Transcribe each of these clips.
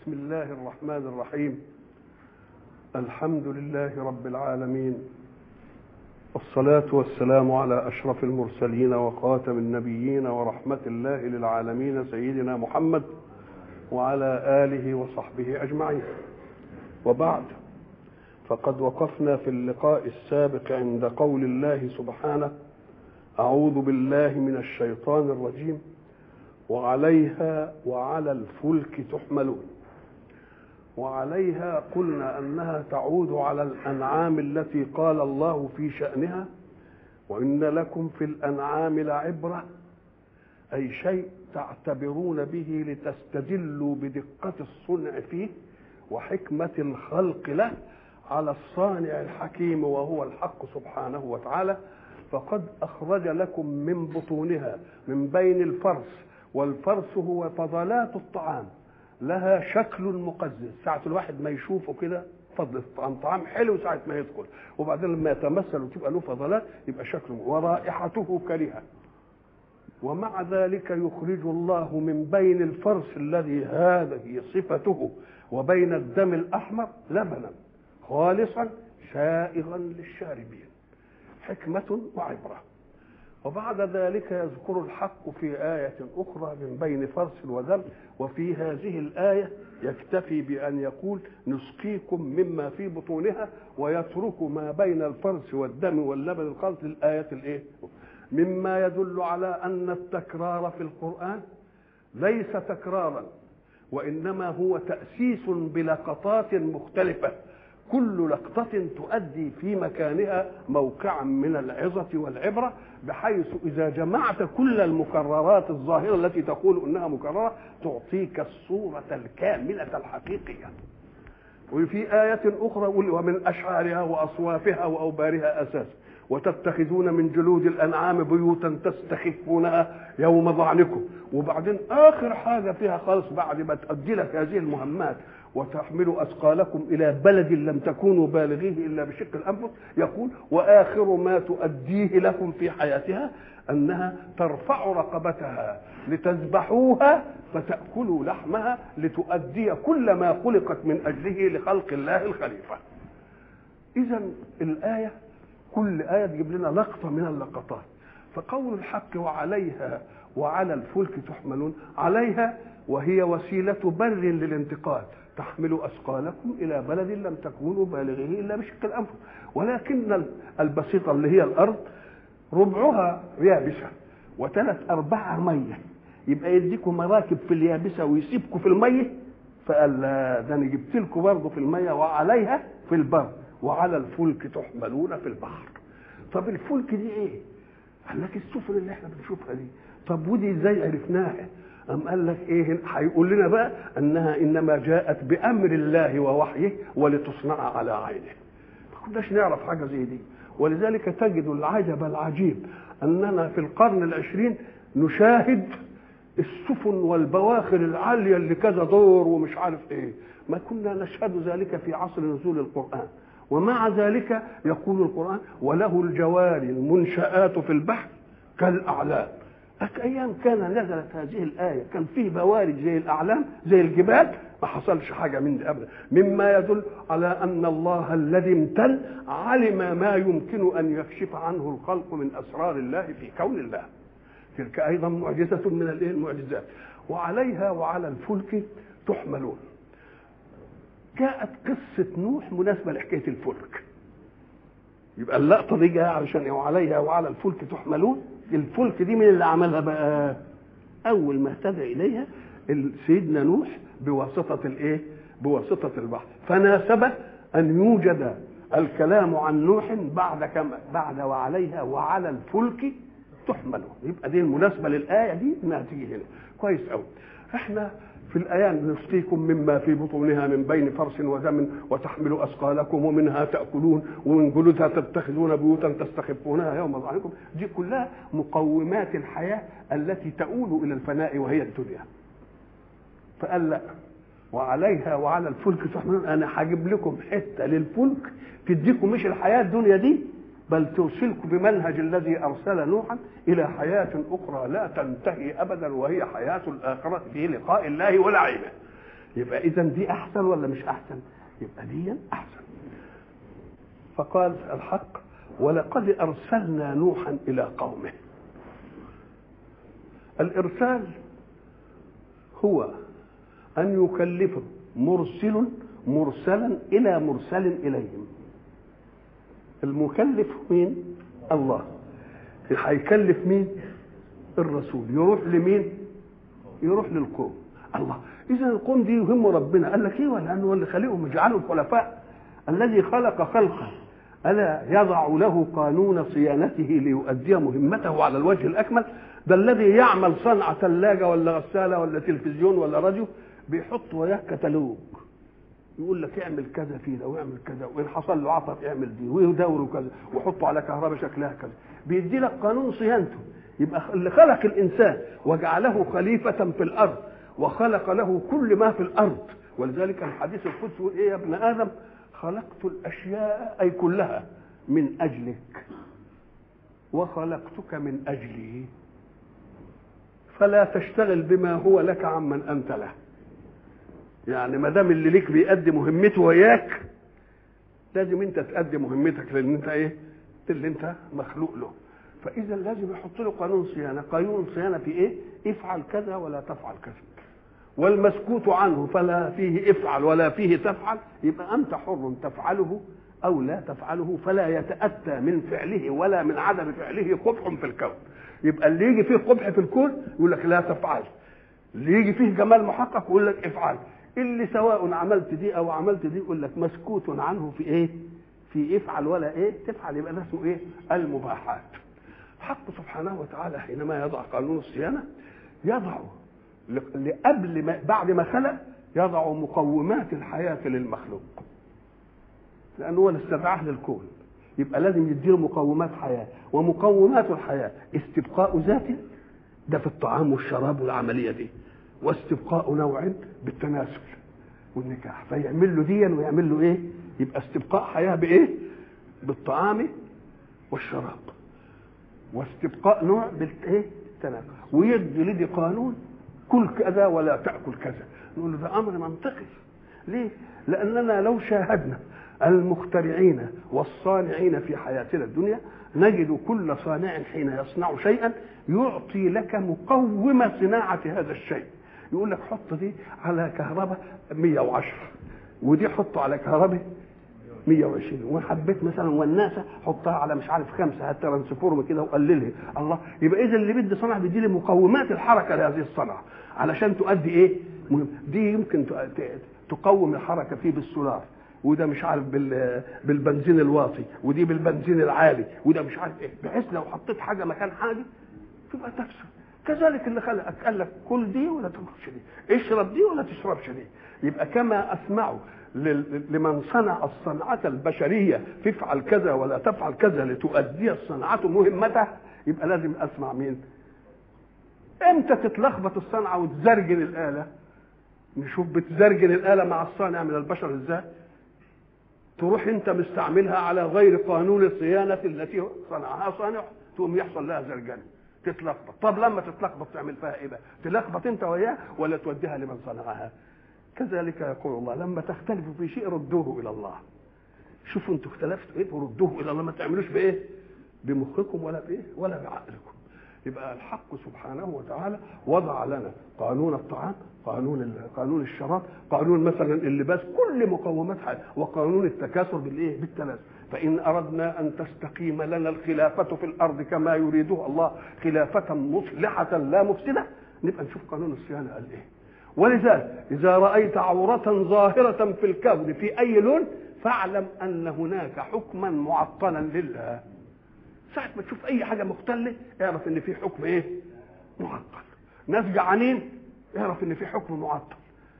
بسم الله الرحمن الرحيم الحمد لله رب العالمين والصلاة والسلام على أشرف المرسلين وخاتم النبيين ورحمة الله للعالمين سيدنا محمد وعلى آله وصحبه أجمعين وبعد فقد وقفنا في اللقاء السابق عند قول الله سبحانه أعوذ بالله من الشيطان الرجيم وعليها وعلى الفلك تحملون وعليها قلنا انها تعود على الانعام التي قال الله في شانها وان لكم في الانعام لعبره اي شيء تعتبرون به لتستدلوا بدقه الصنع فيه وحكمه الخلق له على الصانع الحكيم وهو الحق سبحانه وتعالى فقد اخرج لكم من بطونها من بين الفرس والفرس هو فضلات الطعام لها شكل مقزز ساعة الواحد ما يشوفه كده فضل الطعام طعام حلو ساعة ما يدخل وبعدين لما يتمثل وتبقى له فضلات يبقى شكله ورائحته كريهة ومع ذلك يخرج الله من بين الفرس الذي هذه صفته وبين الدم الأحمر لبنا خالصا سائغا للشاربين حكمة وعبرة وبعد ذلك يذكر الحق في آية أخرى من بين فرس ودم وفي هذه الآية يكتفي بأن يقول نسقيكم مما في بطونها ويترك ما بين الفرس والدم واللبن الخالص للآية الإيه؟ مما يدل على أن التكرار في القرآن ليس تكرارا وإنما هو تأسيس بلقطات مختلفة كل لقطة تؤدي في مكانها موقعا من العظة والعبرة بحيث إذا جمعت كل المكررات الظاهرة التي تقول أنها مكررة تعطيك الصورة الكاملة الحقيقية وفي آية أخرى ومن أشعارها وأصوافها وأوبارها أساس وتتخذون من جلود الأنعام بيوتا تستخفونها يوم ظعنكم وبعدين آخر حاجة فيها خالص بعد ما تؤدي لك هذه المهمات وتحملوا أثقالكم إلى بلد لم تكونوا بالغيه إلا بشق الأنفس يقول وآخر ما تؤديه لكم في حياتها أنها ترفع رقبتها لتذبحوها فتأكلوا لحمها لتؤدي كل ما خلقت من أجله لخلق الله الخليفة إذا الآية كل آية تجيب لنا لقطة من اللقطات فقول الحق وعليها وعلى الفلك تحملون عليها وهي وسيلة بر للانتقال تحملوا أثقالكم إلى بلد لم تكونوا بالغيه إلا بشق الأنفس ولكن البسيطة اللي هي الأرض ربعها يابسة وثلاث أرباعها مية يبقى يديكم مراكب في اليابسة ويسيبكم في المية فقال لا ده أنا جبت لكم برضه في المية وعليها في البر وعلى الفلك تحملون في البحر طب الفلك دي ايه؟ قال لك السفن اللي احنا بنشوفها دي طب ودي ازاي عرفناها؟ أم قال لك إيه هيقول لنا بقى أنها إنما جاءت بأمر الله ووحيه ولتصنع على عينه ما كناش نعرف حاجة زي دي ولذلك تجد العجب العجيب أننا في القرن العشرين نشاهد السفن والبواخر العالية اللي كذا دور ومش عارف إيه ما كنا نشهد ذلك في عصر نزول القرآن ومع ذلك يقول القرآن وله الجوار المنشآت في البحر كالأعلام ايام كان نزلت هذه الايه كان فيه بوارج زي الاعلام زي الجبال ما حصلش حاجه من دي ابدا مما يدل على ان الله الذي امتن علم ما يمكن ان يكشف عنه الخلق من اسرار الله في كون الله تلك ايضا معجزه من الايه المعجزات وعليها وعلى الفلك تحملون جاءت قصه نوح مناسبه لحكايه الفلك يبقى اللقطه دي جايه علشان وعليها وعلى الفلك تحملون الفلك دي مين اللي عملها بقى اول ما اهتدى اليها سيدنا نوح بواسطه الايه بواسطه البحر فناسب ان يوجد الكلام عن نوح بعد كما بعد وعليها وعلى الفلك تحملون يبقى دي المناسبه للايه دي انها تيجي هنا كويس قوي احنا في الآيان نسقيكم مما في بطونها من بين فرس ودم وتحملوا أثقالكم ومنها تأكلون ومن جلودها تتخذون بيوتا تستخفونها يوم ظهركم دي كلها مقومات الحياة التي تؤول إلى الفناء وهي الدنيا فقال لا وعليها وعلى الفلك تحملون أنا هجيب لكم حتة للفلك تديكم مش الحياة الدنيا دي بل توصلكم بمنهج الذي ارسل نوحا الى حياه اخرى لا تنتهي ابدا وهي حياه الاخره في لقاء الله ونعيمه يبقى اذا دي احسن ولا مش احسن يبقى دي احسن فقال الحق ولقد ارسلنا نوحا الى قومه الارسال هو ان يكلف مرسل مرسلا الى مرسل اليهم المكلف مين الله هيكلف مين الرسول يروح لمين يروح للقوم الله اذا القوم دي يهم ربنا قال لك ايه لانه هو اللي خلقهم يجعلهم خلفاء الذي خلق خلقه الا يضع له قانون صيانته ليؤدي مهمته على الوجه الاكمل ده الذي يعمل صنعه ثلاجه ولا غساله ولا تلفزيون ولا راديو بيحط وياه كتالوج يقول لك اعمل كذا فيه ده واعمل كذا وان حصل له عطب اعمل دي ويدور كذا وحطه على كهرباء شكلها كذا بيدي لك قانون صيانته يبقى اللي خلق الانسان وجعله خليفه في الارض وخلق له كل ما في الارض ولذلك الحديث القدسي يقول ايه يا ابن ادم خلقت الاشياء اي كلها من اجلك وخلقتك من اجلي فلا تشتغل بما هو لك عمن انت له يعني ما دام اللي ليك بيأدي مهمته وياك لازم انت تأدي مهمتك لان انت ايه اللي انت مخلوق له فاذا لازم يحط له قانون صيانه قانون صيانه في ايه افعل كذا ولا تفعل كذا والمسكوت عنه فلا فيه افعل ولا فيه تفعل يبقى انت حر تفعله او لا تفعله فلا يتاتى من فعله ولا من عدم فعله قبح في الكون يبقى اللي يجي فيه قبح في الكون يقول لك لا تفعل اللي يجي فيه جمال محقق يقول لك افعل اللي سواء عملت دي او عملت دي يقول لك مسكوت عنه في ايه في افعل ولا ايه تفعل يبقى ده اسمه ايه المباحات الحق سبحانه وتعالى حينما يضع قانون الصيانه يضع قبل ما بعد ما خلق يضع مقومات الحياه للمخلوق لانه هو اللي استدعاه للكون يبقى لازم يديله مقومات حياه ومقومات الحياه استبقاء ذات ده في الطعام والشراب والعمليه دي واستبقاء نوع بالتناسل والنكاح فيعمل له ديا ويعمل له ايه يبقى استبقاء حياه بايه بالطعام والشراب واستبقاء نوع بالايه التناسل ويدي لدي قانون كل كذا ولا تاكل كذا نقول له ده امر منطقي ليه لاننا لو شاهدنا المخترعين والصانعين في حياتنا الدنيا نجد كل صانع حين يصنع شيئا يعطي لك مقوم صناعة هذا الشيء يقول لك حط دي على كهرباء 110 ودي حطه على كهرباء 120 وحبيت مثلا والناسة حطها على مش عارف خمسة هات ترانسفورم كده وقللها الله يبقى اذا اللي بدي صنع بيدي لي مقومات الحركة لهذه الصنعة علشان تؤدي ايه مهم. دي يمكن تقوم الحركة فيه بالسولار وده مش عارف بالبنزين الواطي ودي بالبنزين العالي وده مش عارف ايه بحيث لو حطيت حاجه مكان حاجه تبقى تفسد كذلك اللي خلقك قال لك كل دي ولا تاكلش دي اشرب دي ولا تشربش دي يبقى كما اسمعوا لمن صنع الصنعة البشرية تفعل كذا ولا تفعل كذا لتؤدي الصنعة مهمته يبقى لازم اسمع مين امتى تتلخبط الصنعة وتزرجن الآلة نشوف بتزرجن الآلة مع الصانع من البشر ازاي تروح انت مستعملها على غير قانون الصيانه التي صنعها صانع تقوم يحصل لها زرجنه تتلخبط طب لما تتلخبط تعمل فيها ايه بقى تلخبط انت وياه ولا توديها لمن صنعها كذلك يقول الله لما تختلفوا في شيء ردوه الى الله شوفوا انتوا اختلفتوا ايه وردوه الى الله ما تعملوش بايه بمخكم ولا بايه ولا بعقلكم يبقى الحق سبحانه وتعالى وضع لنا قانون الطعام قانون قانون الشراب قانون مثلا اللباس كل مقومات حياه وقانون التكاثر بالايه بالتناسل فان اردنا ان تستقيم لنا الخلافه في الارض كما يريده الله خلافه مصلحه لا مفسده نبقى نشوف قانون الصيانه قال ايه ولذلك اذا رايت عوره ظاهره في الكون في اي لون فاعلم ان هناك حكما معطلا لله ساعة ما تشوف أي حاجة مختلة اعرف إن في حكم إيه؟ معطل. ناس جعانين اعرف إن في حكم معطل.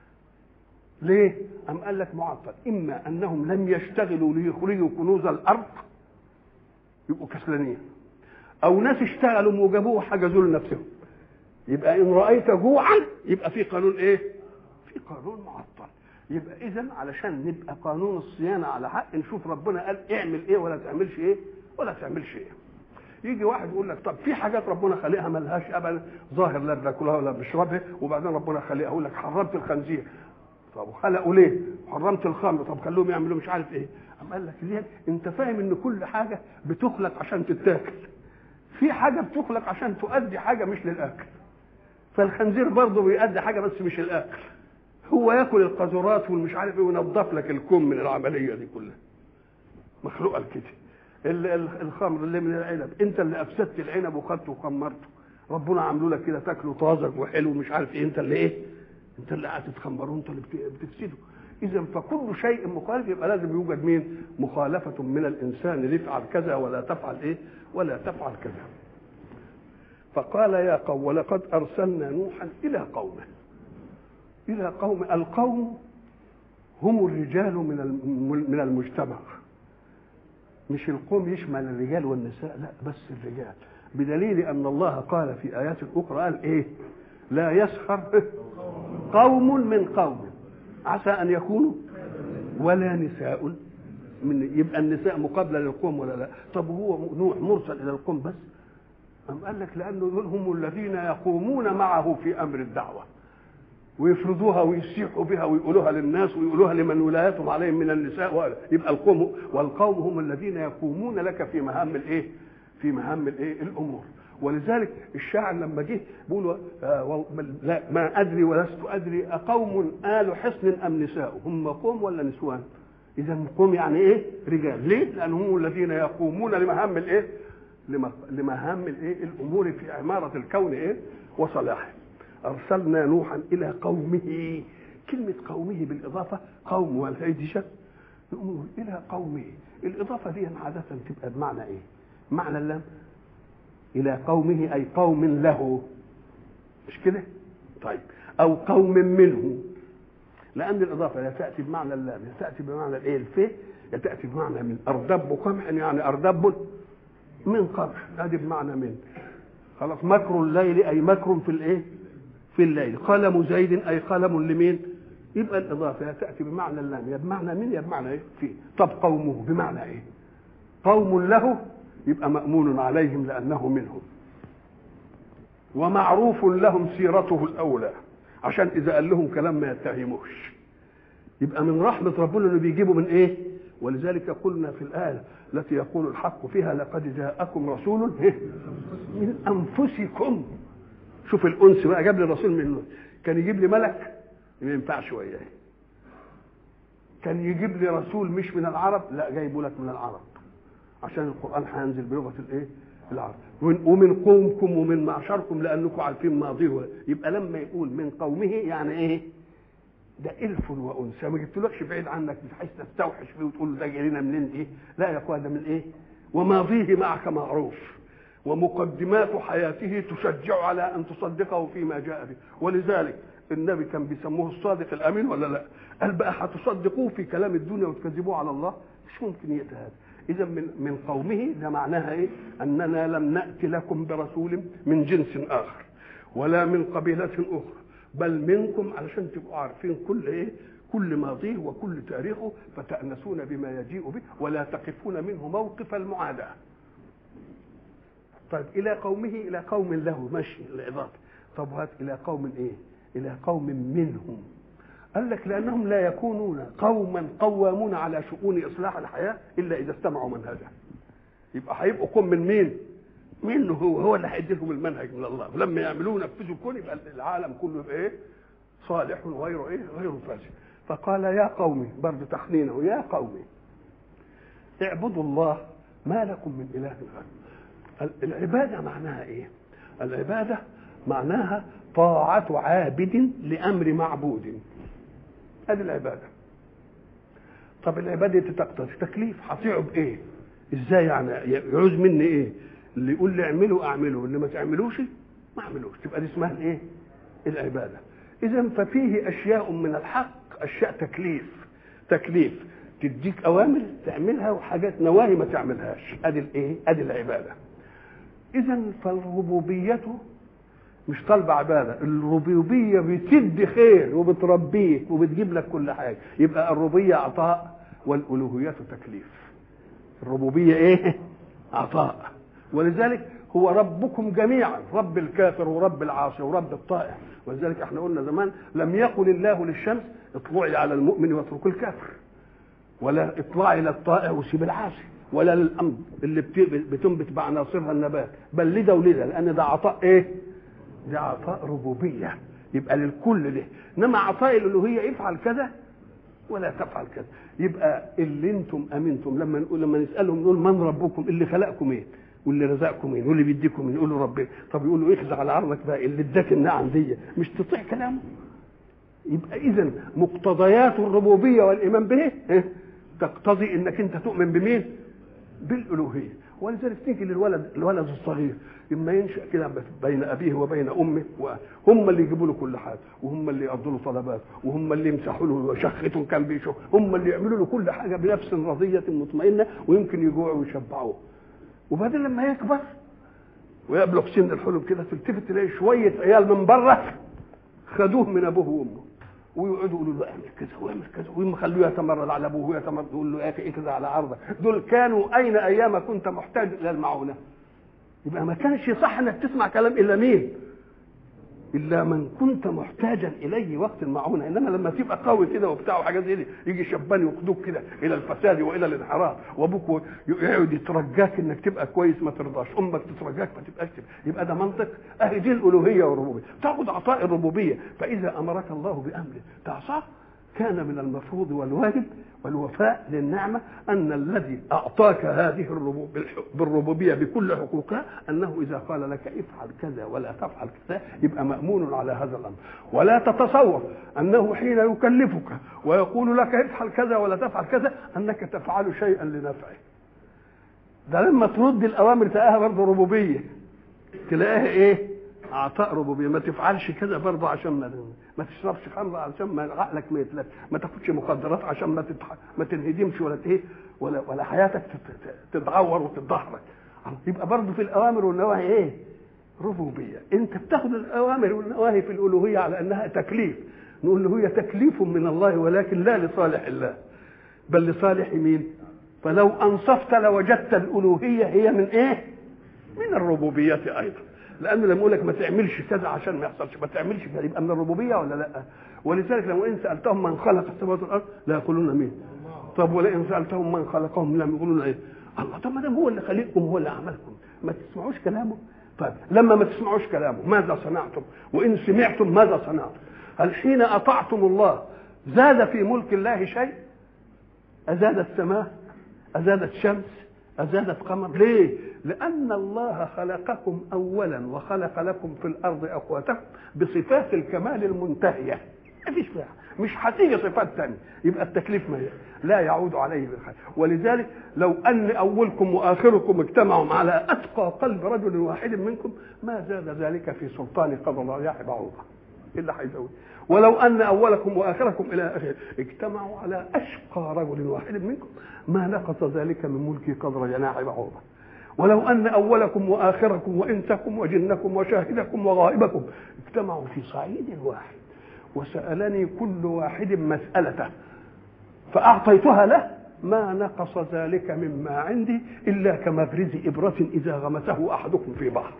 ليه؟ أم قال لك معطل، إما أنهم لم يشتغلوا ليخرجوا كنوز الأرض يبقوا كسلانين. أو ناس اشتغلوا وجابوه حجزوا لنفسهم. يبقى إن رأيت جوعا يبقى في قانون إيه؟ في قانون معطل. يبقى إذا علشان نبقى قانون الصيانة على حق نشوف ربنا قال اعمل إيه ولا تعملش إيه ولا تعملش إيه. يجي واحد يقول لك طب في حاجات ربنا خالقها ملهاش ابدا ظاهر لا بناكلها ولا بنشربها وبعدين ربنا خالقها يقول لك حرمت الخنزير طب وخلقوا ليه؟ حرمت الخمر طب خلوهم يعملوا مش عارف ايه أم قال لك ليه؟ انت فاهم ان كل حاجه بتخلق عشان تتاكل في حاجه بتخلق عشان تؤدي حاجه مش للاكل فالخنزير برضه بيؤدي حاجه بس مش الاكل هو ياكل القاذورات والمش عارف ايه وينظف لك الكم من العمليه دي كلها مخلوقه كده ال- ال- الخمر اللي من العنب انت اللي افسدت العنب وخدته وخمرته ربنا عامله لك كده تاكله طازج وحلو ومش عارف ايه انت اللي ايه انت اللي قاعد تتخمره انت اللي بت- بتفسده اذا فكل شيء مخالف يبقى لازم يوجد مين مخالفه من الانسان ليفعل كذا ولا تفعل ايه ولا تفعل كذا فقال يا قوم ولقد ارسلنا نوحا الى قومه الى قوم القوم هم الرجال من الم- من المجتمع مش القوم يشمل الرجال والنساء لا بس الرجال بدليل ان الله قال في ايات اخرى قال ايه لا يسخر قوم من قوم عسى ان يكونوا ولا نساء من يبقى النساء مقابله للقوم ولا لا طب هو نوح مرسل الى القوم بس أم قال لك لأنه دول هم الذين يقومون معه في أمر الدعوة ويفرضوها ويسيحوا بها ويقولوها للناس ويقولوها لمن ولايتهم عليهم من النساء يبقى القوم والقوم هم الذين يقومون لك في مهام الايه؟ في مهام الايه؟ الامور ولذلك الشاعر لما جه بيقول آه وال- لا ما ادري ولست ادري اقوم آل حصن ام نساء هم قوم ولا نسوان؟ اذا قوم يعني ايه؟ رجال ليه؟ لان هم الذين يقومون لمهام الايه؟ لم- لمهام الايه؟ الامور في عماره الكون ايه؟ وصلاحه ارسلنا نوحا الى قومه كلمه قومه بالاضافه قوم والهيدشه نقول الى قومه الاضافه دي عاده تبقى بمعنى ايه معنى اللام الى قومه اي قوم له مش كده طيب او قوم منه لان الاضافه لا تاتي بمعنى اللام لا تاتي بمعنى الايه الفه لا تاتي بمعنى من اردب قمح يعني اردب من قمح هذه بمعنى من خلاص مكر الليل اي مكر في الايه في الليل قلم زيد اي قلم لمين يبقى الاضافه يا تاتي بمعنى اللام يا بمعنى من يا بمعنى ايه في طب قومه بمعنى ايه قوم له يبقى مامون عليهم لانه منهم ومعروف لهم سيرته الاولى عشان اذا قال لهم كلام ما يتهموش يبقى من رحمه ربنا انه بيجيبوا من ايه ولذلك قلنا في الايه التي يقول الحق فيها لقد جاءكم رسول إيه؟ من انفسكم شوف الانس بقى جاب لي رسول من كان يجيب لي ملك ما ينفعش وياه كان يجيب لي رسول مش من العرب لا جايبه لك من العرب عشان القران هينزل بلغه الايه العرب ومن- ومن قومكم ومن معشركم لانكم عارفين ماضيه يبقى لما يقول من قومه يعني ايه ده الف وانثى ما جبتلكش بعيد عنك بحيث تستوحش فيه وتقول له ده جاي لنا منين ايه لا يا اخوان ده من ايه وماضيه معك معروف ومقدمات حياته تشجع على ان تصدقه فيما جاء به ولذلك النبي كان بيسموه الصادق الامين ولا لا قال بقى هتصدقوه في كلام الدنيا وتكذبوه على الله مش ممكن يأتي هذا اذا من من قومه ده معناها ايه اننا لم ناتي لكم برسول من جنس اخر ولا من قبيله اخرى بل منكم علشان تبقوا عارفين كل ايه كل ماضيه وكل تاريخه فتأنسون بما يجيء به ولا تقفون منه موقف المعاداة طيب إلى قومه إلى قوم له ماشي الإضافة طب هات إلى قوم إيه إلى قوم منهم قال لك لأنهم لا يكونون قوما قوامون على شؤون إصلاح الحياة إلا إذا استمعوا منهجه يبقى هيبقوا قوم من مين منه هو هو اللي هيدي لهم المنهج من الله ولما يعملوه ينفذوا الكون يبقى العالم كله يبقى ايه صالح وغير ايه غير فاسد فقال يا قومي برضه تحنينه يا قومي اعبدوا الله ما لكم من اله غيره العباده معناها ايه العباده معناها طاعه عابد لامر معبود هذه العباده طب العباده دي تقتضي تكليف هطيعه بايه ازاي يعني يعوز مني ايه اللي يقول لي اعمله اعمله واللي ما تعملوش ما اعملوش تبقى دي اسمها الايه العباده اذا ففيه اشياء من الحق اشياء تكليف تكليف تديك اوامر تعملها وحاجات نواهي ما تعملهاش ادي الايه ادي العباده اذا فالربوبيه مش طالبه عباده الربوبيه بتدي خير وبتربيك وبتجيب لك كل حاجه يبقى الربوبيه عطاء والالوهيه تكليف الربوبيه ايه عطاء ولذلك هو ربكم جميعا رب الكافر ورب العاصي ورب الطائع ولذلك احنا قلنا زمان لم يقل الله للشمس اطلعي على المؤمن واترك الكافر ولا اطلعي الى الطائع وسيب العاصي ولا للامر اللي بتنبت بعناصرها النبات بل لده ولده لان ده عطاء ايه؟ ده عطاء ربوبيه يبقى للكل ده انما عطاء الالوهيه افعل كذا ولا تفعل كذا يبقى اللي انتم امنتم لما نقول لما نسالهم نقول من ربكم اللي خلقكم ايه واللي رزقكم مين واللي بيديكم مين يقولوا ربنا طب يقولوا اخذ على عرضك بقى اللي اداك النعم دي مش تطيع كلامه يبقى اذا مقتضيات الربوبيه والايمان به تقتضي انك انت تؤمن بمين بالالوهيه ولذلك تيجي للولد الولد الصغير اما ينشا كده بين ابيه وبين امه وهم اللي يجيبوا له كل حاجه وهم اللي يقضوا له طلبات وهم اللي يمسحوا له شخته كان بيشخ هم اللي يعملوا له كل حاجه بنفس رضيه مطمئنه ويمكن يجوعوا ويشبعوه وبعدين لما يكبر ويبلغ سن الحلم كده تلتفت تلاقي شويه عيال من بره خدوه من ابوه وامه ويقعدوا يقولوا له اعمل كذا واعمل كذا ويما خلوه يتمرد على ابوه ويتمرد يقول له يا اخي كذا على عرضك دول كانوا اين ايام كنت محتاج الى المعونه يبقى ما كانش صح انك تسمع كلام الا مين الا من كنت محتاجا اليه وقت المعونه انما لما تبقى قوي كده وبتاع وحاجات زي دي يجي شبان يقودوك كده الى الفساد والى الانحراف وابوك يقعد يترجاك انك تبقى كويس ما ترضاش امك تترجاك ما تبقاش يبقى ده منطق اهي دي الالوهيه والربوبيه تاخذ عطاء الربوبيه فاذا امرك الله بامر تعصاه كان من المفروض والواجب والوفاء للنعمة أن الذي أعطاك هذه بالربوبية بكل حقوقها أنه إذا قال لك افعل كذا ولا تفعل كذا يبقى مأمون على هذا الأمر ولا تتصور أنه حين يكلفك ويقول لك افعل كذا ولا تفعل كذا أنك تفعل شيئا لنفعه ده لما ترد الأوامر تلاقيها برضه ربوبية تلاقيها إيه عطاء ربوبيه ما تفعلش كذا برضه عشان ما ما تشربش خمر عشان ما عقلك ما يتلف ما تاخدش مخدرات عشان ما تتح... ما تنهدمش ولا ايه ولا ولا حياتك تتعور وتتدحرج يبقى برضه في الاوامر والنواهي ايه؟ ربوبيه انت بتاخد الاوامر والنواهي في الالوهيه على انها تكليف نقول له هي تكليف من الله ولكن لا لصالح الله بل لصالح مين؟ فلو انصفت لوجدت الالوهيه هي من ايه؟ من الربوبيه ايضا لانه لما يقول لك ما تعملش كذا عشان ما يحصلش ما تعملش كذا يبقى من الربوبيه ولا لا ولذلك لو ان سالتهم من خلق السماوات والارض لا يقولون مين طب ولئن سالتهم من خلقهم لم يقولون ايه الله طب ما دام هو اللي خلقكم هو اللي عملكم ما تسمعوش كلامه طيب لما ما تسمعوش كلامه ماذا صنعتم وان سمعتم ماذا صنعتم هل حين اطعتم الله زاد في ملك الله شيء ازاد السماء ازاد الشمس ازادت قمر ليه لان الله خلقكم اولا وخلق لكم في الارض اقواتكم بصفات الكمال المنتهيه ما فيش فيها مش هتيجي صفات ثانيه يبقى التكليف ما لا يعود عليه بالخير ولذلك لو ان اولكم واخركم اجتمعوا على اتقى قلب رجل واحد منكم ما زاد ذلك في سلطان قدر الله يا بعوضه ايه اللي هيزود ولو ان اولكم واخركم الى اخره اجتمعوا على اشقى رجل واحد منكم ما نقص ذلك من ملكي قدر جناح بعوضه ولو ان اولكم واخركم وانسكم وجنكم وشاهدكم وغائبكم اجتمعوا في صعيد واحد وسالني كل واحد مسالته فاعطيتها له ما نقص ذلك مما عندي الا كمبرز ابره اذا غمسه احدكم في بحر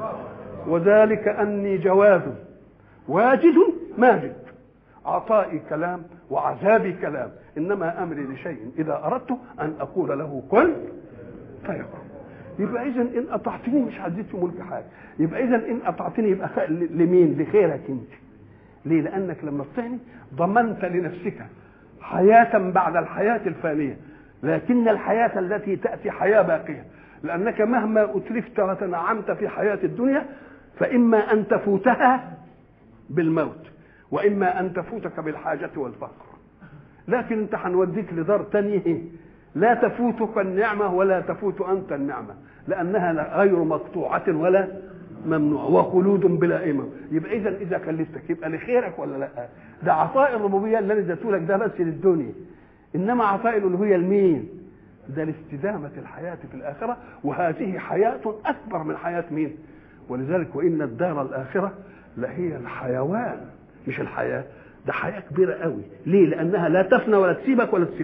وذلك اني جواز واجد ماجد عطائي كلام وعذابي كلام انما امري لشيء اذا اردت ان اقول له كن فيكون يبقى اذا ان اطعتني مش هديت في ملك حاجه يبقى اذا ان اطعتني يبقى لمين لخيرك انت ليه لانك لما تطعني ضمنت لنفسك حياه بعد الحياه الفانيه لكن الحياه التي تاتي حياه باقيه لانك مهما اتلفت وتنعمت في حياه الدنيا فاما ان تفوتها بالموت واما ان تفوتك بالحاجه والفقر لكن انت هنوديك لدار تانية لا تفوتك النعمة ولا تفوت أنت النعمة لأنها غير مقطوعة ولا ممنوع وخلود بلا إمام يبقى إذا إذا كلفتك يبقى لخيرك ولا لا ده عطاء الربوبية اللي أنا اديته لك ده بس للدنيا إنما عطاء الألوهية لمين؟ ده لاستدامة الحياة في الآخرة وهذه حياة أكبر من حياة مين؟ ولذلك وإن الدار الآخرة لهي الحيوان مش الحياة ده حياة كبيرة قوي ليه؟ لأنها لا تفنى ولا تسيبك ولا تسيب إيه؟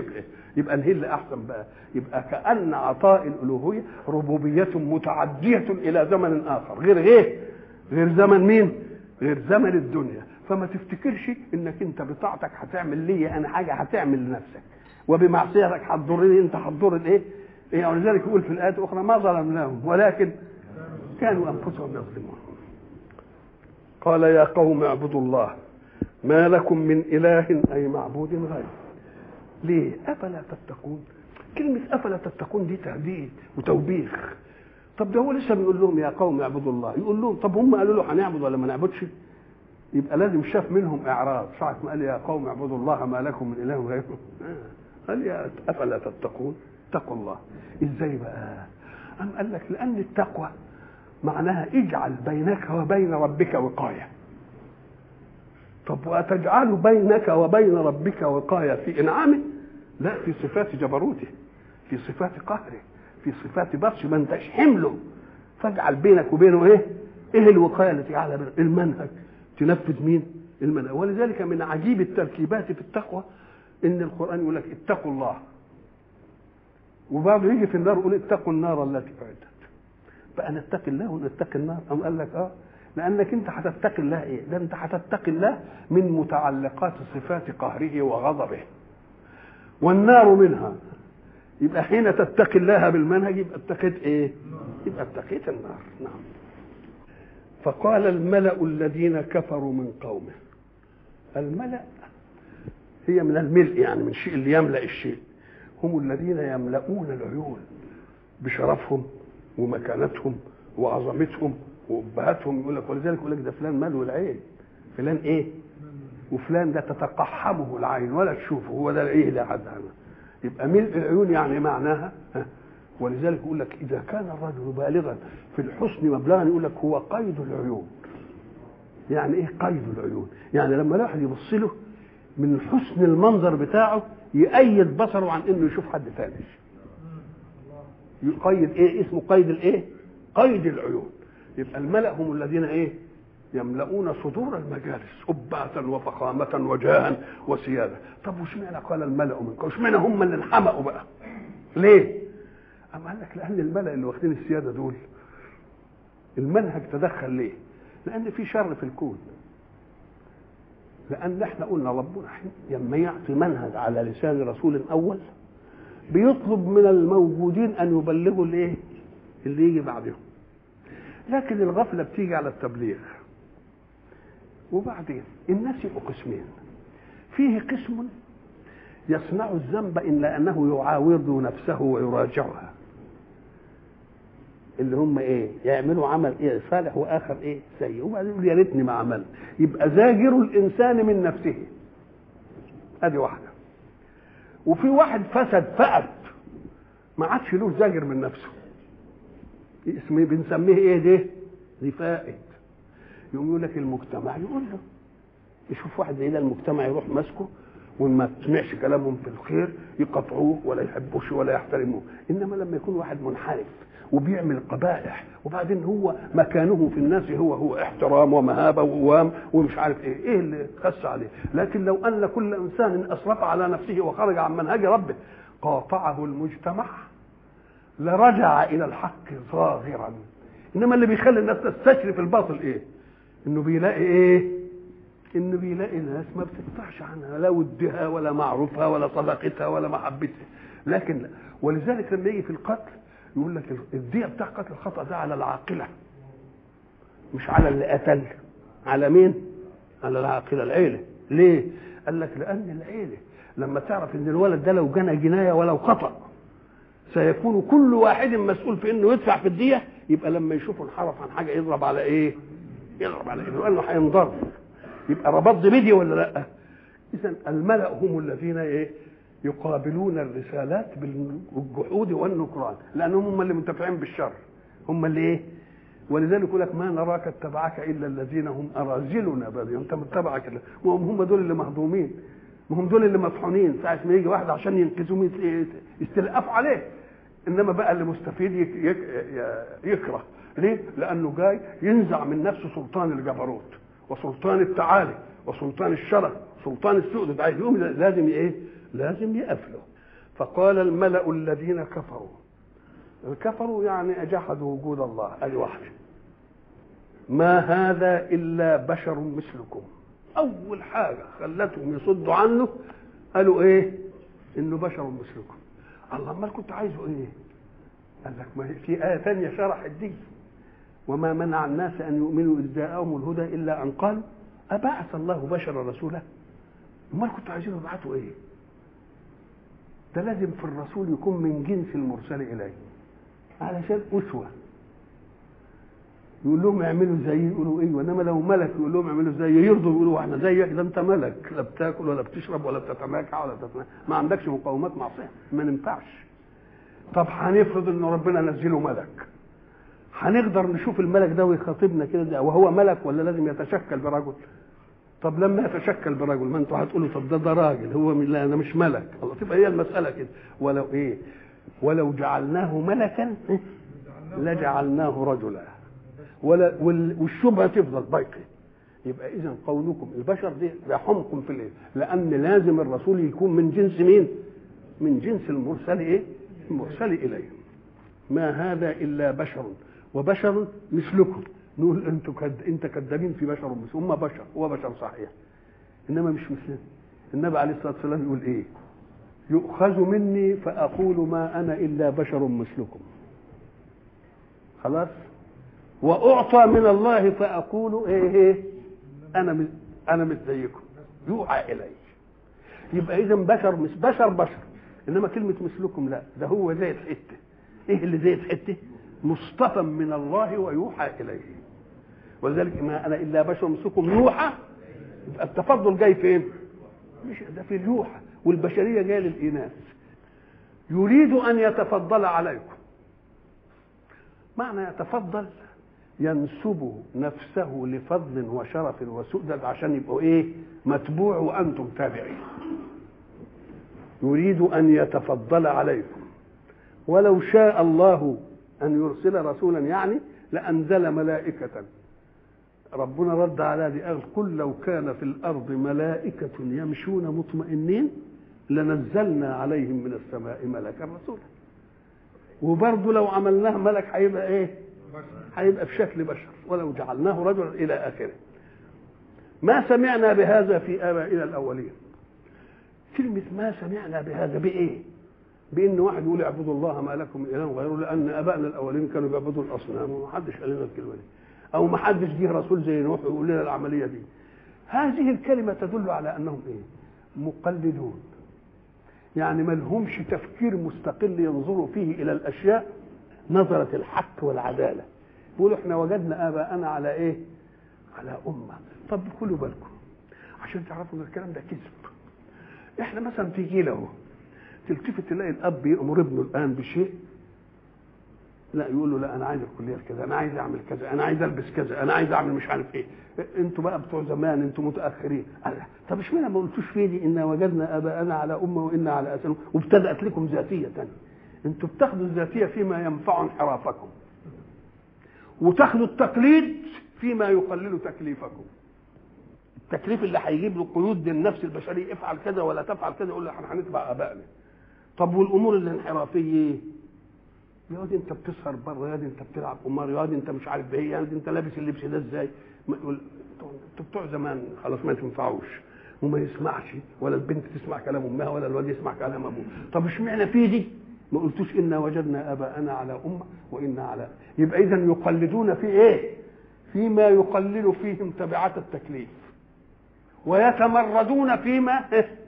يبقى نهي اللي احسن بقى يبقى كان عطاء الالوهيه ربوبيه متعديه الى زمن اخر غير ايه غير زمن مين غير زمن الدنيا فما تفتكرش انك انت بطاعتك هتعمل لي انا حاجه هتعمل لنفسك وبمعصيتك هتضرني انت هتضر الايه إيه ولذلك يقول في الايات الاخرى ما ظلمناهم ولكن كانوا انفسهم يظلمون قال يا قوم اعبدوا الله ما لكم من اله اي معبود غيره ليه افلا تتقون كلمه افلا تتقون دي تهديد وتوبيخ طب ده هو لسه بيقول لهم يا قوم اعبدوا الله يقول لهم طب هم قالوا له هنعبد ولا ما نعبدش يبقى لازم شاف منهم اعراض ساعه ما قال يا قوم اعبدوا الله ما لكم من اله غيره قال يا افلا تتقون اتقوا الله ازاي بقى ام قال لك لان التقوى معناها اجعل بينك وبين ربك وقايه طب وتجعل بينك وبين ربك وقايه في انعامه لا في صفات جبروته في صفات قهره في صفات بطش ما انتش حمله فاجعل بينك وبينه ايه ايه الوقايه التي على بينك المنهج تنفذ مين المنهج ولذلك من عجيب التركيبات في التقوى ان القران يقول لك اتقوا الله وبعده يجي في النار يقول اتقوا النار التي اعدت بقى نتقي الله ونتقي النار أم قال لك اه لانك انت هتتقي الله ايه ده انت هتتقي الله من متعلقات صفات قهره وغضبه والنار منها يبقى حين تتقي الله بالمنهج يبقى اتقيت ايه يبقى اتقيت النار نعم فقال الملأ الذين كفروا من قومه الملأ هي من الملء يعني من شيء اللي يملأ الشيء هم الذين يملؤون العيون بشرفهم ومكانتهم وعظمتهم وابهاتهم يقول لك ولذلك يقول لك ده فلان ماله العين فلان ايه وفلان ده تتقحمه العين ولا تشوفه هو ده ايه ده حد عنه يبقى ملء العيون يعني معناها ولذلك يقول لك اذا كان الرجل بالغا في الحسن مبلغا يقول لك هو قيد العيون يعني ايه قيد العيون يعني لما الواحد يبص له من حسن المنظر بتاعه يأيد بصره عن انه يشوف حد ثاني يقيد ايه اسمه قيد الايه قيد العيون يبقى الملأ هم الذين ايه يملؤون صدور المجالس أبعة وفخامة وجاها وسيادة طب وش معنى قال الملأ منكم وش معنى هم اللي انحمقوا بقى ليه أما قال لك لأن الملأ اللي واخدين السيادة دول المنهج تدخل ليه لأن في شر في الكون لأن احنا قلنا ربنا لما يعطي منهج على لسان رسول أول بيطلب من الموجودين أن يبلغوا الإيه؟ اللي يجي بعدهم لكن الغفلة بتيجي على التبليغ وبعدين الناس يبقوا قسمين فيه قسم يصنع الذنب إلا أنه يعاود نفسه ويراجعها اللي هم ايه يعملوا عمل ايه صالح واخر ايه سيء وبعدين يقول يا ريتني ما عملت يبقى زاجر الانسان من نفسه ادي واحده وفي واحد فسد فقد ما عادش له زاجر من نفسه اسمه بنسميه ايه ده دي فائد يقوم يقول لك المجتمع يقول له يشوف واحد زي ده المجتمع يروح ماسكه وما تسمعش كلامهم في الخير يقطعوه ولا يحبوش ولا يحترموه انما لما يكون واحد منحرف وبيعمل قبائح وبعدين هو مكانه في الناس هو هو احترام ومهابه ووام ومش عارف ايه ايه اللي خس عليه لكن لو ان كل انسان اسرف على نفسه وخرج عن منهج ربه قاطعه المجتمع لرجع الى الحق ظاهرا انما اللي بيخلي الناس تستشرف الباطل ايه انه بيلاقي ايه انه بيلاقي ناس ما بتقطعش عنها لا ودها ولا معروفها ولا صداقتها ولا محبتها لكن ولذلك لما يجي في القتل يقول لك الدية بتاع قتل الخطأ ده على العاقلة مش على اللي قتل على مين؟ على العاقلة العيلة ليه؟ قال لك لأن العيلة لما تعرف إن الولد ده لو جنى جناية ولو خطأ سيكون كل واحد مسؤول في إنه يدفع في الدية يبقى لما يشوفه انحرف عن حاجة يضرب على إيه؟ يضرب على إيه؟ لأنه هينضرب يبقى ربط بدي ولا لا؟ إذا الملأ هم الذين إيه؟ يقابلون الرسالات بالجحود والنكران لانهم هم اللي منتفعين بالشر هم اللي ايه ولذلك يقول لك ما نراك اتبعك الا الذين هم اراذلنا بل انت متبعك وهم هم دول اللي مهضومين ما هم دول اللي مطحونين ساعه ما يجي واحد عشان ينقذهم يستلقفوا عليه انما بقى اللي مستفيد يك يك يكره ليه؟ لانه جاي ينزع من نفسه سلطان الجبروت وسلطان التعالي وسلطان الشرف سلطان السؤدد عايز يقوم لازم ايه؟ لازم يقفله فقال الملأ الذين كفروا كفروا يعني جحدوا وجود الله ادي واحده ما هذا الا بشر مثلكم اول حاجه خلتهم يصدوا عنه قالوا ايه انه بشر مثلكم الله امال كنت عايزه ايه قال لك ما في ايه ثانيه شرحت دي وما منع الناس ان يؤمنوا اذ جاءهم الهدى الا ان قالوا ابعث الله بشرا رسولا امال كنتوا عايزين يبعثوا ايه ده لازم في الرسول يكون من جنس المرسل اليه علشان اسوه يقول لهم اعملوا زي يقولوا ايه وانما لو ملك يقول لهم اعملوا زي يرضوا يقولوا احنا زيك ده انت ملك لا بتاكل ولا بتشرب ولا بتتماكع ولا بتتماكع. ما عندكش مقومات معصيه ما ننفعش طب هنفرض ان ربنا نزله ملك هنقدر نشوف الملك ده ويخاطبنا كده ده وهو ملك ولا لازم يتشكل برجل طب لما يتشكل برجل ما انتوا هتقولوا طب ده ده راجل هو من لا انا مش ملك الله تبقى هي المساله كده ولو ايه ولو جعلناه ملكا لجعلناه رجلا ولا والشبهه تفضل باقيه يبقى اذا قولكم البشر دي يحمكم في الايه لان لازم الرسول يكون من جنس مين من جنس المرسل ايه المرسل اليه ما هذا الا بشر وبشر مثلكم نقول انتوا كد... انت كذابين في بشر مثل هم بشر هو بشر صحيح انما مش مثلنا النبي عليه الصلاه والسلام يقول ايه يؤخذ مني فاقول ما انا الا بشر مثلكم خلاص واعطى من الله فاقول ايه ايه انا مش انا مش زيكم يوحى الي يبقى اذا بشر مش بشر بشر انما كلمه مثلكم لا ده هو زي حته ايه اللي زي حته مصطفى من الله ويوحى اليه ولذلك ما انا الا بشر مثلكم يوحى يبقى التفضل جاي فين مش ده في اليوحى والبشريه جايه للاناث يريد ان يتفضل عليكم معنى يتفضل ينسب نفسه لفضل وشرف وسؤدد عشان يبقوا ايه متبوع وانتم تابعين يريد ان يتفضل عليكم ولو شاء الله ان يرسل رسولا يعني لانزل ملائكه ربنا رد على دي قال قل لو كان في الارض ملائكه يمشون مطمئنين لنزلنا عليهم من السماء ملكا رسولا وبرضه لو عملناه ملك هيبقى ايه هيبقى في شكل بشر ولو جعلناه رجلا الى اخره ما سمعنا بهذا في ابائنا الاولين كلمه ما سمعنا بهذا بايه بان واحد يقول اعبدوا الله ما لكم من اله غيره لان ابائنا الاولين كانوا بيعبدوا الاصنام وما حدش قال لنا الكلمه دي او ما حدش جه رسول زي نوح يقول لنا العمليه دي هذه الكلمه تدل على انهم ايه مقلدون يعني ما لهمش تفكير مستقل ينظروا فيه الى الاشياء نظرة الحق والعدالة يقولوا احنا وجدنا اباءنا على ايه على امة طب خلوا بالكم عشان تعرفوا ان الكلام ده كذب احنا مثلا في جيل اهو تلتفت تلاقي الاب يامر ابنه الان بشيء لا يقول له لا انا عايز الكليه كذا انا عايز اعمل كذا انا عايز البس كذا انا عايز اعمل مش عارف ايه انتوا بقى بتوع زمان انتوا متاخرين طب اشمعنى ما قلتوش في دي ان وجدنا اباءنا على امه وانا على اثر وابتدات لكم ذاتيه ثانيه انتوا بتاخدوا الذاتيه فيما ينفع انحرافكم وتاخدوا التقليد فيما يقلل تكليفكم التكليف اللي هيجيب له قيود للنفس البشريه افعل كذا ولا تفعل كذا يقول لك احنا هنتبع ابائنا طب والامور الانحرافيه يا واد انت بتسهر بره يا دي انت بتلعب قمار يا دي انت مش عارف ايه يا دي انت لابس اللبس ده ازاي انتوا بتوع زمان خلاص ما تنفعوش وما يسمعش ولا البنت تسمع كلام امها ولا الواد يسمع كلام ابوه طب اشمعنى في دي ما قلتوش انا وجدنا اباءنا على امه وانا على يبقى اذا يقلدون في ايه فيما يقلل فيهم تبعات التكليف ويتمردون فيما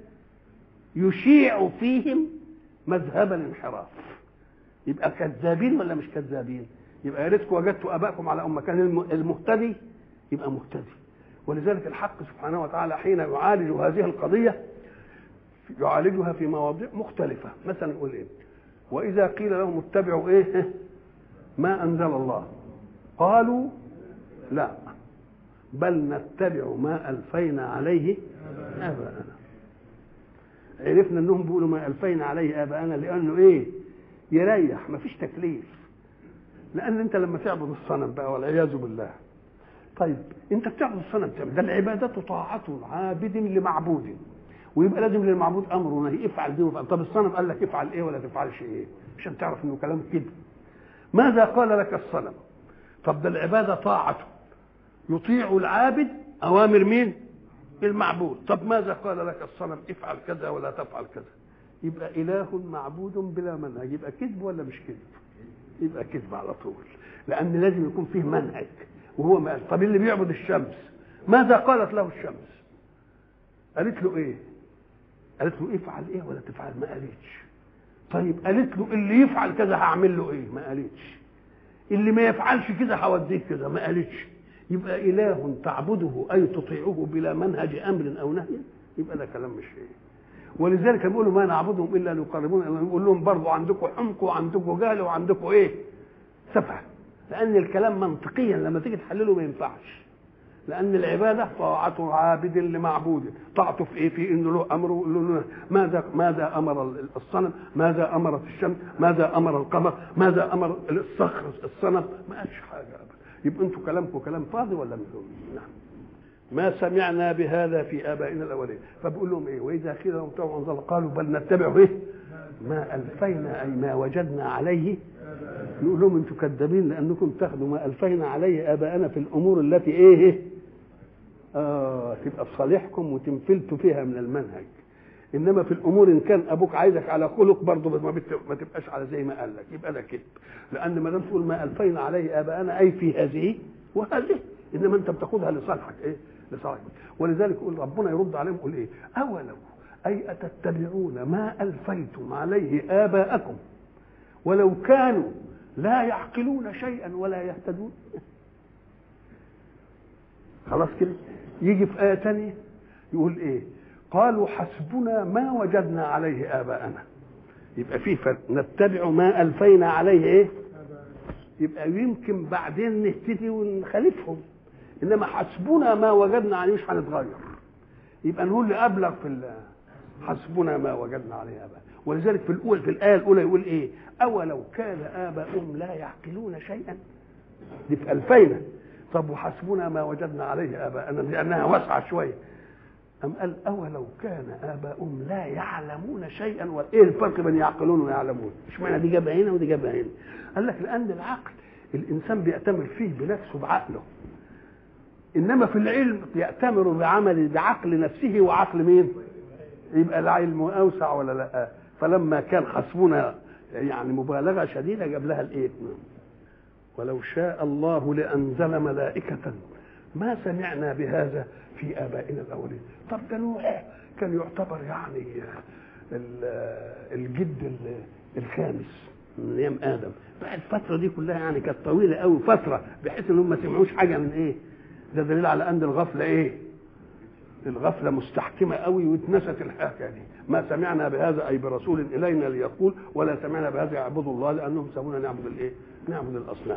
يشيع فيهم مذهب الانحراف يبقى كذابين ولا مش كذابين يبقى يا ريتكم وجدتوا ابائكم على امه كان المهتدي يبقى مهتدي ولذلك الحق سبحانه وتعالى حين يعالج هذه القضيه يعالجها في مواضيع مختلفه مثلا يقول ايه واذا قيل لهم اتبعوا ايه ما انزل الله قالوا لا بل نتبع ما الفينا عليه اباءنا عرفنا انهم بيقولوا ما الفينا عليه اباءنا لانه ايه يريح ما فيش تكليف لان انت لما تعبد الصنم بقى والعياذ بالله طيب انت بتعبد الصنم تعمل ده العباده طاعه عابد لمعبود ويبقى لازم للمعبود امر ونهي افعل دي وافعل طب الصنم قال لك افعل ايه ولا تفعلش ايه عشان تعرف انه كلام كده ماذا قال لك الصنم طب ده العباده طاعته يطيع العابد اوامر مين المعبود طب ماذا قال لك الصنم افعل كذا ولا تفعل كذا يبقى اله معبود بلا منهج يبقى كذب ولا مش كذب يبقى كذب على طول لان لازم يكون فيه منهج وهو ما قال طب اللي بيعبد الشمس ماذا قالت له الشمس قالت له ايه قالت له افعل ايه ولا تفعل ما قالتش طيب قالت له اللي يفعل كذا هعمل له ايه ما قالتش اللي ما يفعلش كده هوديه كده ما قالتش يبقى اله تعبده اي تطيعه بلا منهج امر او نهي يبقى ده كلام مش ايه ولذلك بيقولوا ما نعبدهم الا ليقربونا نقول لهم برضه عندكم حمق وعندكم جهل وعندكم ايه سفه لان الكلام منطقيا لما تيجي تحلله ما ينفعش لان العباده طاعه عابد لمعبود طاعته في ايه في انه له امر له ماذا ماذا امر الصنم ماذا امرت الشمس ماذا امر القمر ماذا امر الصخر الصنم ما قالش حاجه ابدا يبقى انتوا كلامكم كلام فاضي ولا مش نعم ما سمعنا بهذا في ابائنا الاولين فبقول لهم ايه واذا قيل لهم اتبعوا انزل قالوا بل نتبع ايه ما الفينا اي ما وجدنا عليه نقول لهم انتوا كذابين لانكم تاخذوا ما الفينا عليه اباءنا في الامور التي ايه اه تبقى في صالحكم وتنفلتوا فيها من المنهج انما في الامور ان كان ابوك عايزك على خلق برضه ما, بت... ما تبقاش على زي ما قال لك يبقى ده كذب لان ما دام تقول ما الفينا عليه اباءنا اي في هذه وهذه انما انت بتاخذها لصالحك ايه لصالحك ولذلك يقول ربنا يرد عليهم يقول ايه اولو اي اتتبعون ما الفيتم عليه اباءكم ولو كانوا لا يعقلون شيئا ولا يهتدون خلاص كده يجي في آية تانية يقول إيه قالوا حسبنا ما وجدنا عليه آباءنا يبقى فيه فرق نتبع ما ألفينا عليه إيه يبقى يمكن بعدين نهتدي ونخالفهم إنما حسبنا ما وجدنا عليه مش هنتغير يبقى نقول لأبلغ في حسبنا ما وجدنا عليه آباءنا ولذلك في الأول في الآية الأولى يقول إيه أولو كان آباؤهم لا يعقلون شيئا دي في ألفينا طب وحسبنا ما وجدنا عليه آباءنا لأنها واسعة شوية أم قال أولو كان آباؤهم لا يعلمون شيئا وإيه الفرق بين يعقلون ويعلمون اشمعنى دي جابها هنا ودي جابها هنا قال لك لأن العقل الإنسان بيأتمر فيه بنفسه بعقله إنما في العلم يأتمر بعمل بعقل نفسه وعقل مين يبقى العلم أوسع ولا لا فلما كان حسبنا يعني مبالغة شديدة جاب لها الإيه ولو شاء الله لأنزل ملائكة ما سمعنا بهذا في آبائنا الأولين طب ده نوح كان يعتبر يعني الجد الخامس من أيام آدم بقى الفترة دي كلها يعني كانت طويلة قوي فترة بحيث إنهم ما سمعوش حاجة من إيه ده دليل على أن الغفلة إيه الغفلة مستحكمة قوي واتنست الحكاية دي ما سمعنا بهذا أي برسول إلينا ليقول ولا سمعنا بهذا يعبدوا الله لأنهم سابونا نعبد الإيه نعبد الأصنام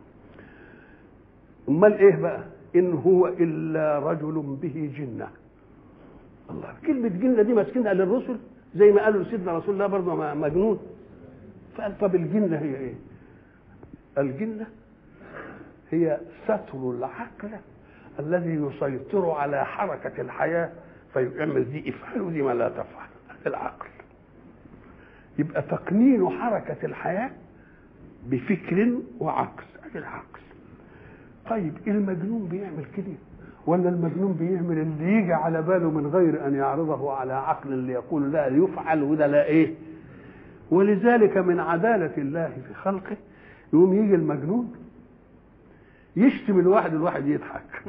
أمال إيه بقى إن هو إلا رجل به جنة الله كلمة جنة دي ماسكينها للرسل زي ما قالوا لسيدنا رسول الله برضه مجنون فقال طب الجنة هي إيه الجنة هي ستر العقل الذي يسيطر على حركة الحياة فيعمل دي افعل ودي ما لا تفعل العقل يبقى تقنين حركة الحياة بفكر وعقل ادي العقل طيب المجنون بيعمل كده ولا المجنون بيعمل اللي يجي على باله من غير ان يعرضه على عقل اللي يقول لا يفعل وده لا ايه ولذلك من عدالة الله في خلقه يقوم يجي المجنون يشتم الواحد الواحد يضحك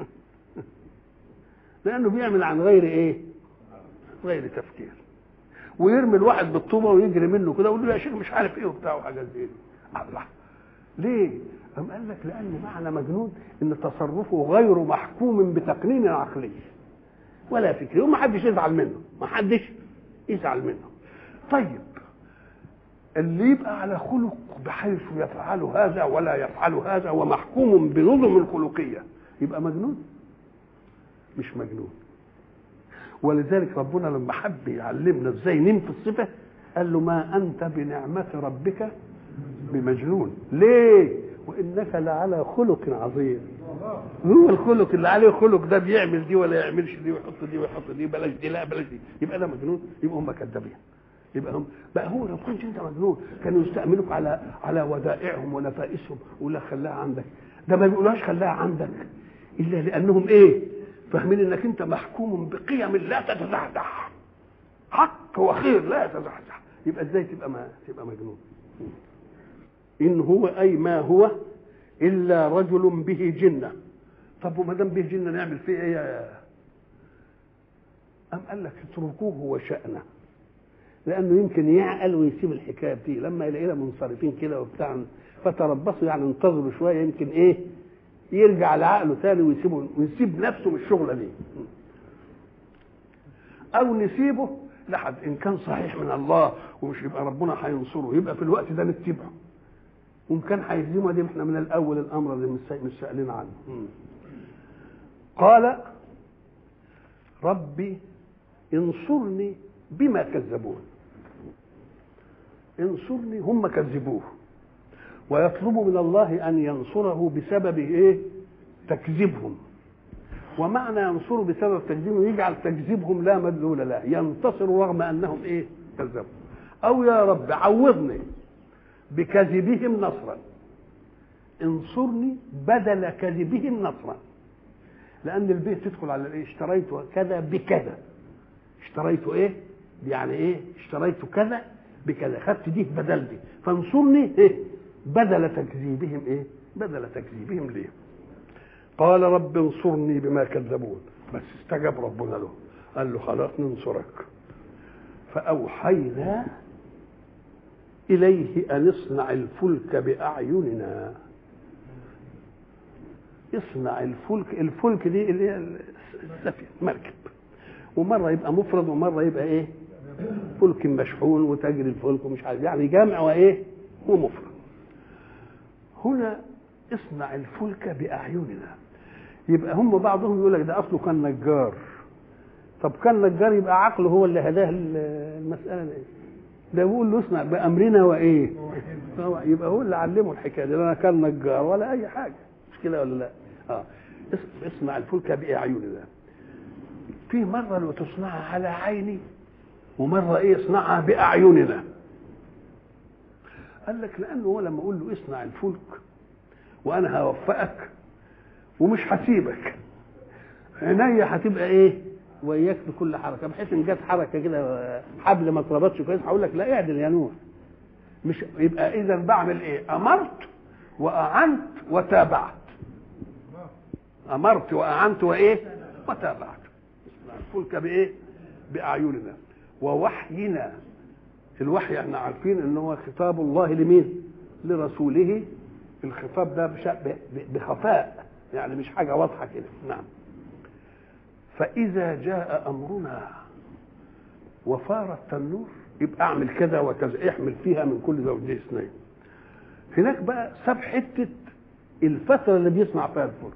لانه بيعمل عن غير ايه غير تفكير ويرمي الواحد بالطوبه ويجري منه كده ويقول له يا شيخ مش عارف ايه وبتاع وحاجات زي دي الله ليه أم قال لك لأن معنى مجنون إن تصرفه غير محكوم بتقنين عقلي ولا فكري وما حدش يزعل منه ما حدش يزعل منه طيب اللي يبقى على خلق بحيث يفعل هذا ولا يفعل هذا ومحكوم بنظم الخلقية يبقى مجنون مش مجنون ولذلك ربنا لما حب يعلمنا ازاي نمت الصفة قال له ما أنت بنعمة ربك بمجنون ليه وإنك لعلى خلق عظيم هو الخلق اللي عليه خلق ده بيعمل دي ولا يعملش دي ويحط دي ويحط دي بلاش دي لا بلاش دي يبقى ده مجنون يبقى هم كذابين يبقى هم بقى هو لو كنت انت مجنون كانوا يستأمنوك على على ودائعهم ونفائسهم ولا خلاها عندك ده ما بيقولوهاش خلاها عندك الا لانهم ايه فاهمين انك انت محكوم بقيم لا تتزحزح حق وخير لا يتزحزح يبقى ازاي تبقى ما تبقى مجنون ان هو اي ما هو الا رجل به جنه طب وما دام به جنه نعمل فيه ايه يا ام قال لك اتركوه وشأنه لانه يمكن يعقل ويسيب الحكايه دي لما يلاقينا منصرفين كده وبتاع فتربصوا يعني انتظروا شويه يمكن ايه يرجع لعقله تاني ويسيبه ويسيب نفسه من الشغله دي او نسيبه لحد ان كان صحيح من الله ومش يبقى ربنا هينصره يبقى في الوقت ده نتبعه وان كان هيهزمه دي احنا من الاول الامر اللي مش سائلين عنه قال ربي انصرني بما كذبون انصرني هم كذبوه ويطلب من الله ان ينصره بسبب ايه تكذيبهم ومعنى ينصره بسبب تكذيبهم يجعل تكذيبهم لا مدلول له ينتصر رغم انهم ايه كذبوا او يا رب عوضني بكذبهم نصرا انصرني بدل كذبهم نصرا لان البيت تدخل على الايه اشتريت كذا بكذا اشتريت ايه يعني ايه اشتريت كذا بكذا خدت دي بدل دي فانصرني ايه بدل تكذيبهم ايه بدل تكذيبهم ليه قال رب انصرني بما كذبون بس استجاب ربنا له قال له خلاص ننصرك فأوحينا إليه أن اصنع الفلك بأعيننا اصنع الفلك الفلك دي اللي هي السفينة مركب ومرة يبقى مفرد ومرة يبقى ايه فلك مشحون وتجري الفلك ومش عارف يعني جامع وايه ومفرد هنا اصنع الفلك بأعيننا يبقى هم بعضهم يقول لك ده اصله كان نجار طب كان نجار يبقى عقله هو اللي هداه المساله دي ده بيقول له اصنع بامرنا وايه يبقى هو اللي علمه الحكايه دي انا كان نجار ولا اي حاجه مش كده ولا لا اه اصنع الفلك باعيننا في مره لو تصنعها على عيني ومره ايه اصنعها باعيننا قال لك لانه هو لما اقول له اصنع الفلك وانا هوفقك ومش هسيبك عينيا هتبقى ايه وياك في كل حركه بحيث ان جت حركه كده حبل ما اتربطش كويس هقول لك لا اعدل يا نور مش يبقى اذا بعمل ايه امرت واعنت وتابعت امرت واعنت وايه وتابعت الفلك بايه باعيننا ووحينا الوحي احنا عارفين ان هو خطاب الله لمين لرسوله الخطاب ده بخفاء يعني مش حاجة واضحة كده نعم فإذا جاء أمرنا وفار التنور يبقى أعمل كذا وكذا احمل فيها من كل زوجين اثنين هناك بقى ساب حتة الفترة اللي بيصنع فيها الفلك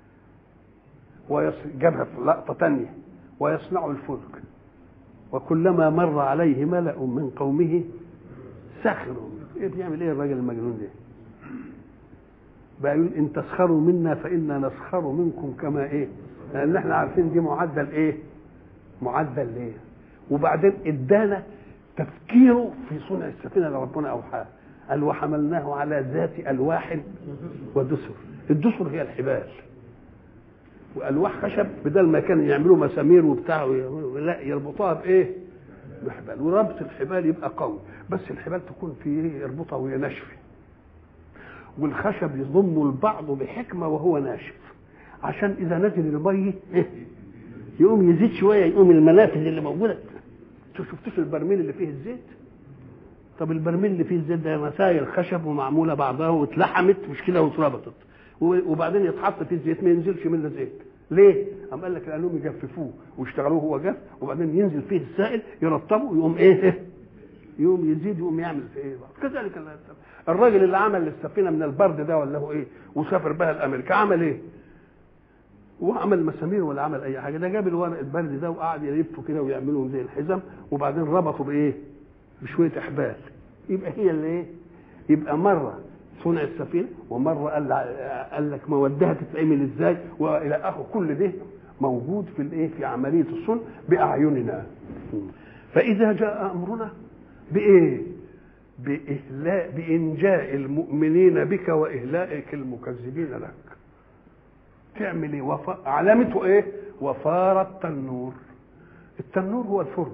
وجابها في لقطة تانية ويصنع الفلك وكلما مر عليه ملأ من قومه سخروا ايه بيعمل ايه الراجل المجنون ده بقى يقول ان تسخروا منا فانا نسخر منكم كما ايه لان احنا عارفين دي معدل ايه معدل ايه وبعدين ادانا تفكيره في صنع السفينه اللي ربنا اوحاها قال وحملناه على ذات الواح ودسر الدسر هي الحبال والواح خشب بدل ما كانوا يعملوا مسامير وبتاع لا يربطوها بايه بحبال وربط الحبال يبقى قوي بس الحبال تكون في ايه يربطها وهي ناشفه والخشب يضم البعض بحكمه وهو ناشف عشان اذا نزل المي يقوم يزيد شويه يقوم المنافذ اللي موجوده شفتوش البرميل اللي فيه الزيت طب البرميل اللي فيه الزيت ده مسائل خشب ومعموله بعضها واتلحمت مش كده واتربطت وبعدين يتحط فيه الزيت ما ينزلش منه زيت ليه؟ قام قال لك لانهم يجففوه ويشتغلوه هو جف وبعدين ينزل فيه السائل يرطبه يقوم ايه؟ يقوم يزيد يقوم يعمل في ايه بقى كذلك الراجل اللي عمل السفينه من البرد ده ولا هو ايه وسافر بها لامريكا عمل ايه هو عمل مسامير ولا عمل اي حاجه ده جاب الورق البرد ده وقعد يلفه كده ويعملهم زي الحزم وبعدين ربطه بايه بشويه احبال يبقى هي اللي ايه يبقى مره صنع السفينه ومره قال قال لك مودها تتعمل ازاي والى اخره كل ده موجود في الايه في عمليه الصنع باعيننا فاذا جاء امرنا بايه بإهلاء بإنجاء المؤمنين بك وإهلائك المكذبين لك تعمل ايه وف... علامته ايه وفار التنور التنور هو الفرن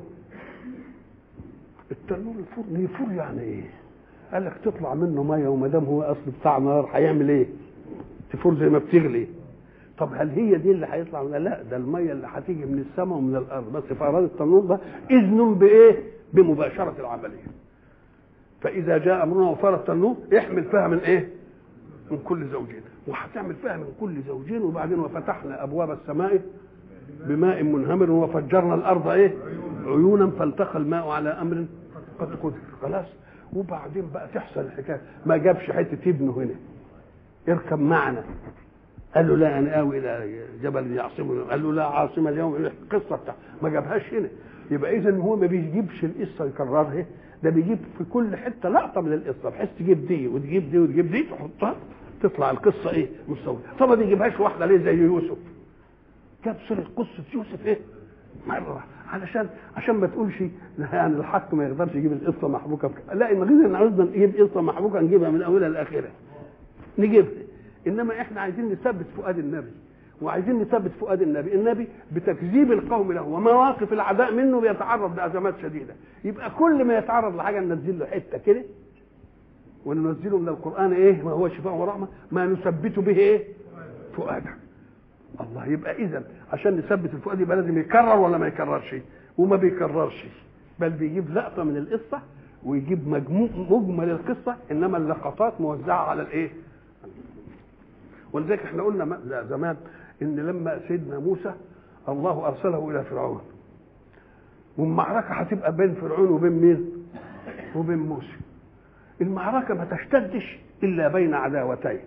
التنور الفرن يفور يعني ايه قال لك تطلع منه ميه وما دام هو اصل بتاع نار هيعمل ايه تفور زي ما بتغلي طب هل هي دي اللي هيطلع منها لا ده الميه اللي هتيجي من السماء ومن الارض بس فاراد التنور ده اذن بايه بمباشره العمليه فاذا جاء امرنا وفار التنور احمل فيها من ايه من كل زوجين وهتعمل فيها من كل زوجين وبعدين وفتحنا ابواب السماء بماء منهمر وفجرنا الارض ايه عيونا فالتقى الماء على امر قد قدر خلاص وبعدين بقى تحصل الحكايه ما جابش حته ابنه هنا اركب معنا قال له لا انا اوي الى جبل يعصمني قال له لا عاصمه اليوم القصه بتاع ما جابهاش هنا يبقى اذا هو ما بيجيبش القصه يكررها ده بيجيب في كل حته لقطه من القصه بحيث تجيب دي وتجيب دي وتجيب دي تحطها تطلع القصه ايه مستوى طب ما بيجيبهاش واحده ليه زي يوسف جاب سيره قصه يوسف ايه مره علشان عشان ما تقولش يعني الحق ما يقدرش يجيب القصه محبوكه لا ان غير عاوزنا نجيب قصه محبوكه نجيبها من اولها لاخرها نجيبها انما احنا عايزين نثبت فؤاد النبي وعايزين نثبت فؤاد النبي النبي بتكذيب القوم له ومواقف العداء منه بيتعرض لازمات شديده يبقى كل ما يتعرض لحاجه ننزل له حته كده وننزله من القران ايه ما هو شفاء ورحمه ما نثبت به ايه فؤادك الله يبقى اذا عشان نثبت الفؤاد يبقى لازم يكرر ولا ما يكررش وما بيكررش بل بيجيب لقطه من القصه ويجيب مجموع مجمل القصه انما اللقطات موزعه على الايه ولذلك احنا قلنا زمان ان لما سيدنا موسى الله ارسله الى فرعون والمعركه هتبقى بين فرعون وبين مين وبين موسى المعركه ما تشتدش الا بين عداوتين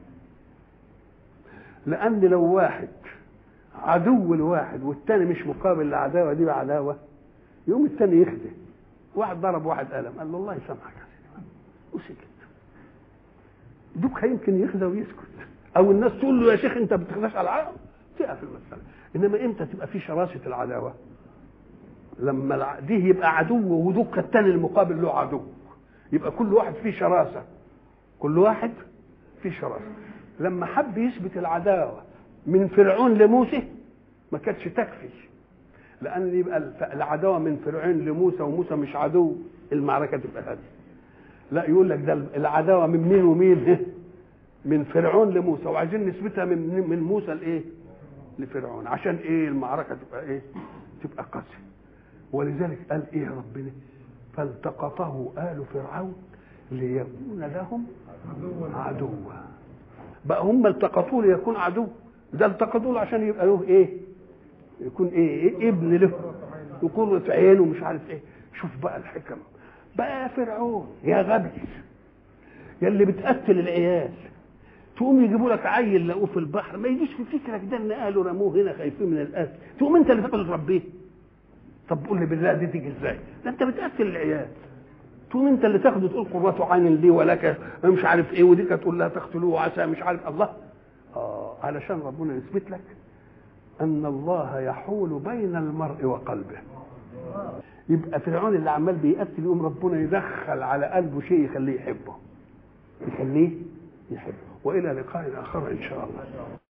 لان لو واحد عدو الواحد والتاني مش مقابل للعداوه دي بعداوه يقوم التاني يخدم واحد ضرب واحد قلم قال له الله يسامحك يا سيدي وسكت دوك يمكن يخدى ويسكت او الناس تقول له يا شيخ انت بتخدش على العالم تقف المساله انما امتى تبقى في شراسه العداوه لما دي يبقى عدو ودوك التاني المقابل له عدو يبقى كل واحد فيه شراسه كل واحد فيه شراسه لما حب يثبت العداوه من فرعون لموسى ما كانتش تكفي لان يبقى العداوه من فرعون لموسى وموسى مش عدو المعركه تبقى هذه لا يقول لك ده العداوه من مين ومين من فرعون لموسى وعايزين نثبتها من من موسى لايه لفرعون عشان ايه المعركه تبقى ايه تبقى قاسيه ولذلك قال ايه ربنا فالتقطه ال فرعون ليكون لهم عدوا بقى هم التقطوه ليكون عدو ده التقطوه له عشان يبقى له ايه يكون ايه, إيه ابن له يقر في عينه ومش عارف ايه شوف بقى الحكم بقى يا فرعون يا غبي يا اللي بتقتل العيال تقوم يجيبوا لك عيل لقوه في البحر ما يجيش في فكرك ده ان اهله رموه هنا خايفين من القتل تقوم انت اللي تاخد تربيه طب قول لي بالله دي تيجي ازاي ده انت بتقتل العيال تقوم انت اللي تاخده تقول قرة عين لي ولك مش عارف ايه ودي تقول لها تقتلوه عسى مش عارف الله اه علشان ربنا يثبت لك ان الله يحول بين المرء وقلبه يبقى فرعون اللي عمال بيقتل يقوم ربنا يدخل على قلبه شيء يخليه يحبه يخليه يحبه والى لقاء اخر ان شاء الله